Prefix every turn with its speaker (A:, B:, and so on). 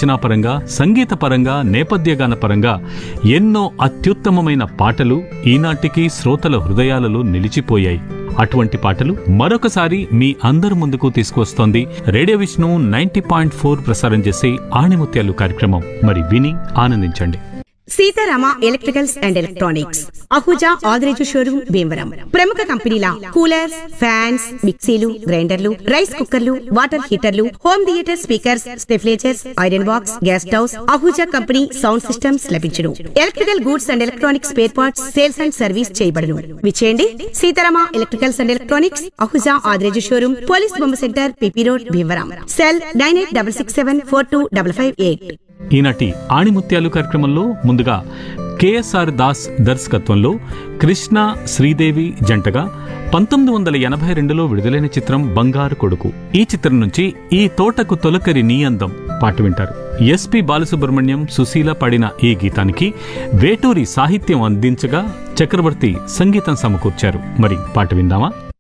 A: రచనా పరంగా సంగీత పరంగా నేపథ్య గాన పరంగా ఎన్నో అత్యుత్తమమైన పాటలు ఈనాటికి శ్రోతల హృదయాలలో నిలిచిపోయాయి అటువంటి పాటలు మరొకసారి మీ అందరి ముందుకు తీసుకువస్తోంది radio Vishnu ninety point four ప్రసారం చేసే ఆణిముత్యాలు కార్యక్రమం మరి విని ఆనందించండి
B: Seetharama electricals and electronics Ahuja Adireju showroom Bhimavaram ప్రముఖ కంపెనీల కూలర్స్ ఫ్యాన్స్ మిక్సీలు గ్రైండర్లు రైస్ కుక్కర్లు వాటర్ హీటర్లు home theatre speakers stabilisers iron box gas stoves Ahuja company sound systems లభించును electrical goods and electronics spare parts sales and service చేయబడును విచేయండి Seetharama electricals and electronics Ahuja Adireju showroom police బొమ్మ centre PP road Bhimavaram cell nine eight double six seven four two double five eight
A: ఈనాటి ఆణిముత్యాలు కార్యక్రమంలో ముందుగా KSR Das దర్శకత్వంలో కృష్ణ శ్రీదేవి జంటగా పంతొమ్మిది వందల ఎనభై రెండులో విడుదలైన చిత్రం బంగారు కొడుకు ఈ చిత్రం నుంచి ఈ తోటకు తొలకరి నీ అందం పాట వింటారు ఎస్పి బాలసుబ్రహ్మణ్యం సుశీల పాడిన ఈ గీతానికి వేటూరి సాహిత్యం అందించగా చక్రవర్తి సంగీతం సమకూర్చారు మరి పాట విందామా